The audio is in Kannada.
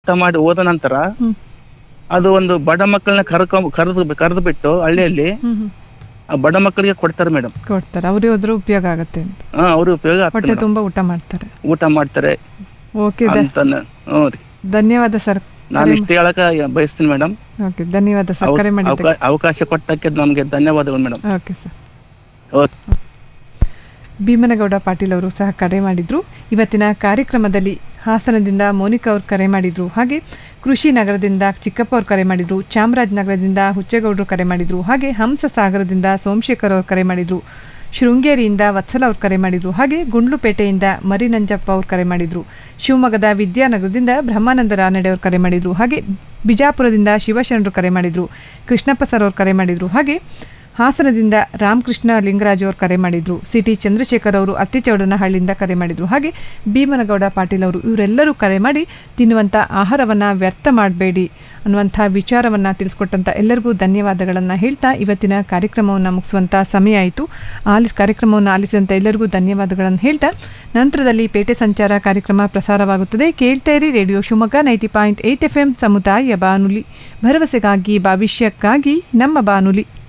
ಊಟ ಮಾಡಿ ಹೋದ ನಂತರ ಹ್ಮ್. ಅದು ಒಂದು ಬಡ ಮಕ್ಕಳನ್ನ ಕರ್ಕೊ ಕರೆದು ಕರೆದು ಬಿಟ್ಟು ಹಳ್ಳಿಯಲ್ಲಿ ಹ್ಮ್ ಹ್ಮ್ ಆ ಬಡ ಮಕ್ಕಳಿಗೆ ಕೊಡ್ತಾರೆ ಮೇಡಮ್ ಕೊಡ್ತಾರೆ ಅವ್ರಿಗೆ ಹೋದ್ರೂ ಉಪಯೋಗ ಆಗುತ್ತೆ ಅಂತ ಹಾ ಅವ್ರಿಗೆ ಉಪಯೋಗ ಆಗ್ತದೆ ಹೊಟ್ಟೆ madam. ತುಂಬ ಊಟ ಮಾಡ್ತಾರೆ ಊಟ ಮಾಡ್ತಾರೆ ಓಕೆ ಅಂತ ಹ್ಞೂ ರೀ ಧನ್ಯವಾದ ಸರ್ ನಾನು ಇಷ್ಟೇ ಹೇಳಕ ಬಯಸ್ತೀನಿ ಮೇಡಮ್ ಓಕೆ ಧನ್ಯವಾದ ಸರ್ ಕರೆ ಮಾಡಿದ್ದಕ್ಕೆ ಅವಕಾಶ ಕೊಟ್ಟಕ್ಕೆ ನಮಗೆ ಧನ್ಯವಾದಗಳು madam okay sir okay Bhimanagouda Patil ಅವರು ಸಹ ಕರೆ ಮಾಡಿದ್ರು ಇವತ್ತಿನ ಕಾರ್ಯಕ್ರಮದಲ್ಲಿ ಹಾಸನದಿಂದ ಮೋನಿಕಾ ಅವರು ಕರೆ ಮಾಡಿದ್ರು ಹಾಗೆ ಕೃಷಿ ನಗರದಿಂದ ಚಿಕ್ಕಪ್ಪ ಅವರು ಕರೆ ಮಾಡಿದ್ರು ಚಾಮರಾಜನಗರದಿಂದ ಹುಚ್ಚೇಗೌಡರು ಕರೆ ಮಾಡಿದ್ರು ಹಾಗೆ ಹಂಸಸಾಗರದಿಂದ ಸೋಮಶೇಖರ್ ಅವರು ಕರೆ ಮಾಡಿದ್ರು ಶೃಂಗೇರಿಯಿಂದ ವತ್ಸಲ ಅವರು ಕರೆ ಮಾಡಿದ್ರು ಹಾಗೆ ಗುಂಡ್ಲುಪೇಟೆಯಿಂದ ಮರಿನಂಜಪ್ಪ ಅವರು ಕರೆ ಮಾಡಿದ್ರು ಶಿವಮೊಗ್ಗದ ವಿದ್ಯಾನಗರದಿಂದ ಬ್ರಹ್ಮಾನಂದ ರಾನಡೆ ಅವರು ಕರೆ ಮಾಡಿದ್ರು ಹಾಗೆ ಬಿಜಾಪುರದಿಂದ ಶಿವಶರಣರು ಕರೆ ಮಾಡಿದ್ರು ಕೃಷ್ಣಪ್ಪ ಸರ್ ಅವರು ಕರೆ ಮಾಡಿದ್ರು ಹಾಗೆ ಹಾಸನದಿಂದ ರಾಮಕೃಷ್ಣ ಲಿಂಗರಾಜು ಅವರು ಕರೆ ಮಾಡಿದ್ರು ಸಿಟಿ ಚಂದ್ರಶೇಖರ್ ಅವರು ಅತ್ತಿಚೌಡನಹಳ್ಳಿಯಿಂದ ಕರೆ ಮಾಡಿದ್ರು ಹಾಗೆ ಭೀಮನಗೌಡ ಪಾಟೀಲ್ ಅವರು ಇವರೆಲ್ಲರೂ ಕರೆ ಮಾಡಿ ತಿನ್ನುವಂಥ ಆಹಾರವನ್ನು ವ್ಯರ್ಥ ಮಾಡಬೇಡಿ ಅನ್ನುವಂಥ ವಿಚಾರವನ್ನು ತಿಳಿಸ್ಕೊಟ್ಟಂಥ ಎಲ್ಲರಿಗೂ ಧನ್ಯವಾದಗಳನ್ನು ಹೇಳ್ತಾ ಇವತ್ತಿನ ಕಾರ್ಯಕ್ರಮವನ್ನು ಮುಗಿಸುವಂಥ ಸಮಯ ಆಯಿತು ಆಲಿಸ್ ಕಾರ್ಯಕ್ರಮವನ್ನು ಆಲಿಸಿದಂಥ ಎಲ್ಲರಿಗೂ ಧನ್ಯವಾದಗಳನ್ನು ಹೇಳ್ತಾ ನಂತರದಲ್ಲಿ ಪೇಟೆ ಸಂಚಾರ ಕಾರ್ಯಕ್ರಮ ಪ್ರಸಾರವಾಗುತ್ತದೆ ಕೇಳ್ತಾ ಇರಿ radio Shivamogga ninety point eight F M ಸಮುದಾಯ ಬಾನುಲಿ ಭರವಸೆಗಾಗಿ ಭವಿಷ್ಯಕ್ಕಾಗಿ ನಮ್ಮ ಬಾನುಲಿ